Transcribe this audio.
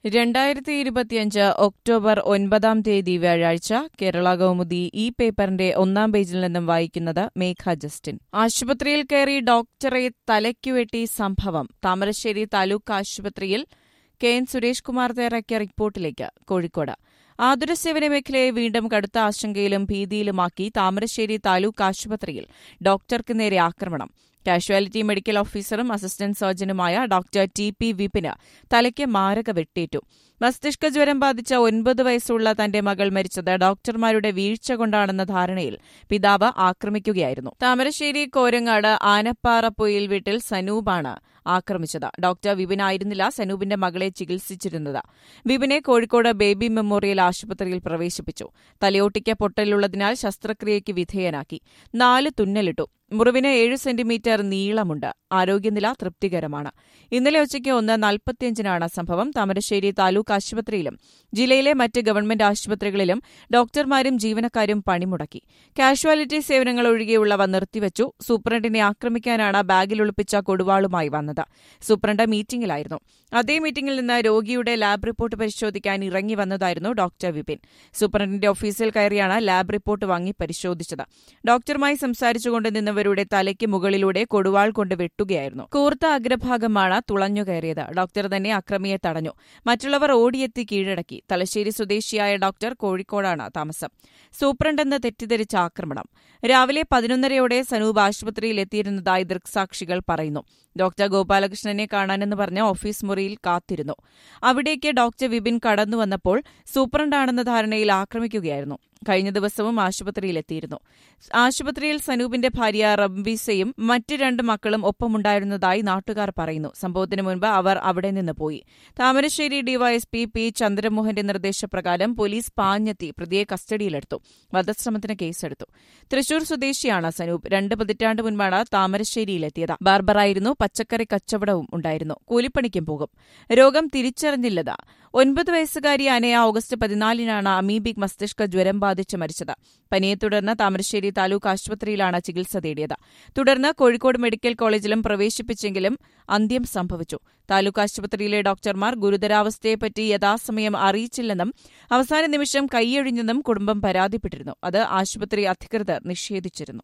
രണ്ടായിരത്തി ഇരുപത്തിയഞ്ച് ഒക്ടോബർ ഒൻപതാം തീയതി വ്യാഴാഴ്ച കേരള കൗമുദി ഈ പേപ്പറിന്റെ ഒന്നാം പേജിൽ നിന്നും വായിക്കുന്നത് മേഘ ജസ്റ്റിൻ ആശുപത്രിയിൽ കയറി ഡോക്ടറെ തലയ്ക്കുവെട്ടി സംഭവം താമരശ്ശേരി താലൂക്ക് ആശുപത്രിയിൽ കെ എൻ സുരേഷ് കുമാർ തയ്യാറാക്കിയ റിപ്പോർട്ടിലേക്ക് കോഴിക്കോട് ആതുര സേവന മേഖലയെ വീണ്ടും കടുത്ത ആശങ്കയിലും ഭീതിയിലുമാക്കി താമരശ്ശേരി താലൂക്ക് ആശുപത്രിയിൽ ഡോക്ടർക്ക് നേരെ ആക്രമണം കാഷ്വാലിറ്റി മെഡിക്കൽ ഓഫീസറും അസിസ്റ്റന്റ് സർജനുമായ ഡോക്ടർ ടി പി വിപിന് തലയ്ക്ക് മാരക വെട്ടേറ്റു മസ്തിഷ്ക ജ്വരം ബാധിച്ച ഒൻപത് വയസ്സുള്ള തന്റെ മകൾ മരിച്ചത് ഡോക്ടർമാരുടെ വീഴ്ച കൊണ്ടാണെന്ന ധാരണയിൽ പിതാവ് ആക്രമിക്കുകയായിരുന്നു താമരശ്ശേരി കോരങ്ങാട് ആനപ്പാറപ്പൊയിൽ വീട്ടിൽ സനൂപാണ് ആക്രമിച്ചത് ഡോക്ടർ വിപിനായിരുന്നില്ല സനൂപിന്റെ മകളെ ചികിത്സിച്ചിരുന്നത് വിപിനെ കോഴിക്കോട് ബേബി മെമ്മോറിയൽ ആശുപത്രിയിൽ പ്രവേശിപ്പിച്ചു തലയോട്ടിക്ക് പൊട്ടലുള്ളതിനാൽ ശസ്ത്രക്രിയയ്ക്ക് വിധേയനാക്കി നാല് തുന്നലിട്ടു മുറിവിന് ഏഴ് സെന്റിമീറ്റർ നീളമുണ്ട് ആരോഗ്യനില തൃപ്തികരമാണ് ഇന്നലെ ഉച്ചയ്ക്ക് ഒന്ന് നാൽപ്പത്തിയഞ്ചിനാണ് സംഭവം താമരശ്ശേരി താലൂക്ക് ആശുപത്രിയിലും ജില്ലയിലെ മറ്റ് ഗവൺമെന്റ് ആശുപത്രികളിലും ഡോക്ടർമാരും ജീവനക്കാരും പണിമുടക്കി കാഷ്വാലിറ്റി സേവനങ്ങൾ ഒഴികെയുള്ളവ നിർത്തിവച്ചു സൂപ്രണ്ടിനെ ആക്രമിക്കാനാണ് ബാഗിൽ ഒളിപ്പിച്ച കൊടുവാളുമായി വന്നത് സൂപ്രണ്ട് മീറ്റിംഗിലായിരുന്നു അതേ മീറ്റിംഗിൽ നിന്ന് രോഗിയുടെ ലാബ് റിപ്പോർട്ട് പരിശോധിക്കാൻ ഇറങ്ങി വന്നതായിരുന്നു ഡോക്ടർ വിപിൻ സൂപ്രണ്ടിന്റെ ഓഫീസിൽ കയറിയാണ് ലാബ് റിപ്പോർട്ട് വാങ്ങി പരിശോധിച്ചത് ഡോക്ടറുമായി സംസാരിച്ചുകൊണ്ട് നിന്നവരുടെ തലയ്ക്ക് മുകളിലൂടെ കൊടുവാൾ കൊണ്ട് വെട്ടുകയായിരുന്നു കൂർത്ത അഗ്രഭാഗമാണ് തുളഞ്ഞു കയറിയത് ഡോക്ടർ തന്നെ അക്രമിയെ തടഞ്ഞു മറ്റുള്ളവർ ഓടിയെത്തി കീഴടക്കി തലശ്ശേരി സ്വദേശിയായ ഡോക്ടർ കോഴിക്കോടാണ് താമസം സൂപ്രണ്ടെന്ന് തെറ്റിദ്ധരിച്ച ആക്രമണം രാവിലെ പതിനൊന്നരയോടെ സനൂപ് ആശുപത്രിയിൽ എത്തിയിരുന്നതായി ദൃക്സാക്ഷികൾ പറയുന്നു ഡോക്ടർ ഗോപാലകൃഷ്ണനെ കാണാനെന്ന് പറഞ്ഞ് ഓഫീസ് മുറിയിൽ കാത്തിരുന്നു അവിടേക്ക് ഡോക്ടർ വിപിൻ കടന്നുവന്നപ്പോൾ സൂപ്രണ്ടാണെന്ന ധാരണയിൽ ആക്രമിക്കുകയായിരുന്നു കഴിഞ്ഞ ദിവസവും ആശുപത്രിയിലെത്തിയിരുന്നു ആശുപത്രിയിൽ സനൂപിന്റെ ഭാര്യ റംബീസയും മറ്റ് രണ്ട് മക്കളും ഒപ്പമുണ്ടായിരുന്നതായി നാട്ടുകാർ പറയുന്നു സംഭവത്തിന് മുൻപ് അവർ അവിടെ നിന്ന് പോയി താമരശ്ശേരി ഡിവൈഎസ്പി പി ചന്ദ്രമോഹന്റെ നിർദ്ദേശപ്രകാരം പോലീസ് പാഞ്ഞെത്തി പ്രതിയെ കസ്റ്റഡിയിലെടുത്തു വധശ്രമത്തിന് കേസെടുത്തു തൃശൂർ സ്വദേശിയാണ് സനൂപ് രണ്ട് പതിറ്റാണ്ട് മുൻപാണ് താമരശ്ശേരിയിലെത്തിയത് ബാർബറായിരുന്നു പച്ചക്കറി കച്ചവടവും ഉണ്ടായിരുന്നു കൂലിപ്പണിക്കും പോകും രോഗം തിരിച്ചറിഞ്ഞില്ലത് ഒൻപത് വയസ്സുകാരി അനയ ഓഗസ്റ്റ് പതിനാലിനാണ് അമീബിക് മസ്തിഷ്ക ജ്വരം ബാധിച്ച് മരിച്ചത് പനിയെ തുടർന്ന് താമരശ്ശേരി താലൂക്ക് ആശുപത്രിയിലാണ് ചികിത്സ തേടിയത് തുടർന്ന് കോഴിക്കോട് മെഡിക്കൽ കോളേജിലും പ്രവേശിപ്പിച്ചെങ്കിലും അന്ത്യം സംഭവിച്ചു താലൂക്ക് ആശുപത്രിയിലെ ഡോക്ടർമാർ ഗുരുതരാവസ്ഥയെപ്പറ്റി യഥാസമയം അറിയിച്ചില്ലെന്നും അവസാന നിമിഷം കൈയൊഴിഞ്ഞെന്നും കുടുംബം പരാതിപ്പെട്ടിരുന്നു അത് ആശുപത്രി അധികൃതർ നിഷേധിച്ചിരുന്നു